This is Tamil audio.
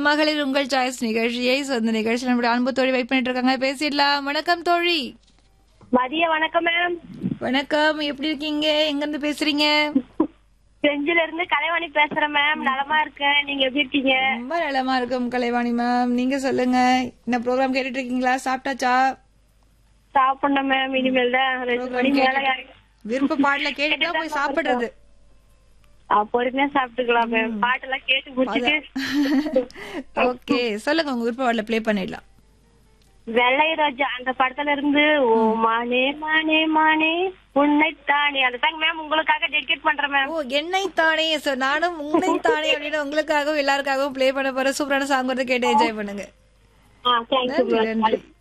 மகளிர் உங்கள் சாய்ஸ் நிகழ்ச்சியை so இந்த நிகழ்ச்சியில் நம்முடைய அன்பு தோழி வெயிட் பண்ணிட்டு இருக்காங்க பேசிடலாம் வணக்கம் தோழி மதிய வணக்கம் மேம் வணக்கம் எப்படி இருக்கீங்க எங்க இருந்து பேசுறீங்க செஞ்சில இருந்து கலைவாணி பேசுறேன் மேம் நலமா இருக்கேன் நீங்க எப்படி இருக்கீங்க ரொம்ப நலமா இருக்கும் கலைவாணி மேம் நீங்க சொல்லுங்க என்ன ப்ரோக்ராம் கேட்டுட்டு இருக்கீங்களா சாப்பிட்டாச்சா சாப்பிடணும் மேம் இனிமேல் தான் ரெண்டு மணி மேல விருப்ப பாடல கேட்டுட்டு போய் சாப்பிடுறது ஆ, பொறுமையா சாப்பிட்டுக்கலாம் மேம் பாட்டெல்லாம் கேட்டு முடிச்சிட்டு ஓகே சொல்லுங்க உங்க விருப்ப பாடல ப்ளே பண்ணிடலாம் வெள்ளை ரோஜா அந்த படத்துல இருந்து ஓ மானே மானே மானே உன்னைத்தானே அந்த சாங் மேம் உங்களுக்காக டெடிகேட் பண்றேன் மேம் ஓ என்னை தானே சோ நானும் உன்னை தானே அப்படின்னு உங்களுக்காகவும் எல்லாருக்காகவும் ப்ளே பண்ண போற சூப்பரான சாங் வந்து கேட்டு என்ஜாய் பண்ணுங்க ஆ தேங்க்யூ நன்றி மேம் நன்றி